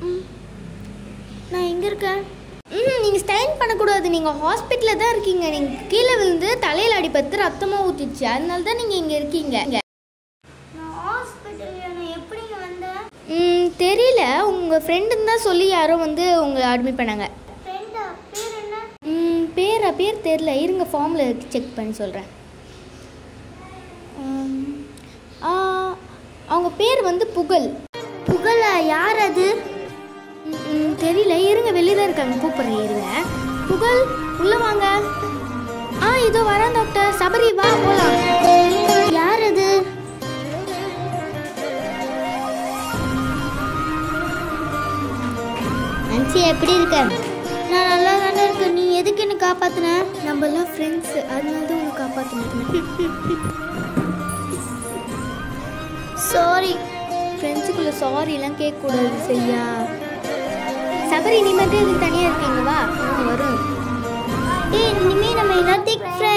நான் எங்கே இருக்கேன் ம் நீங்கள் ஸ்டைன் பண்ணக்கூடாது நீங்கள் ஹாஸ்பிட்டலில் தான் இருக்கீங்க நீங்கள் கீழே விழுந்து தலையில் அடிபட்டு ரத்தமாக ஊற்றிச்சு அதனால தான் நீங்கள் இங்கே இருக்கீங்க நான் ஹாஸ்பிட்டல் நான் எப்படிங்க வந்தேன் ம் தெரியல உங்கள் ஃப்ரெண்டுன்னு தான் சொல்லி யாரோ வந்து உங்களை அட்மிட் பண்ணாங்க ஃப்ரெண்டா பேர் என்ன ம் பேரா பேர் தெரில இருங்க ஃபார்மில் செக் பண்ணி சொல்கிறேன் அவங்க பேர் வந்து புகழ் புகழா யார் அது ம், ம், தெரியல இருங்க வெளியே தான் இருக்காங்க கூப்பிட்றேன் இருங்க புகழ் உள்ள வாங்க ஆ இதோ வரேன் டாக்டர் சபரி வா போலாம் யார் அது நன்சி எப்படி இருக்க நான் நல்லா தானே இருக்கேன் நீ எதுக்கு என்ன காப்பாத்துன நம்ம எல்லாம் ஃப்ரெண்ட்ஸ் அதனால தான் உங்களை காப்பாற்றினேன் சாரி ஃப்ரெண்ட்ஸுக்குள்ள சாரிலாம் கேட்கக்கூடாது சரியா சபரி நீ மட்டும் இதுக்கு தனியாக இருக்கீங்க வா ஆ, வரும் ஏய் இனிமே நம்ம எல்லாத்தையும்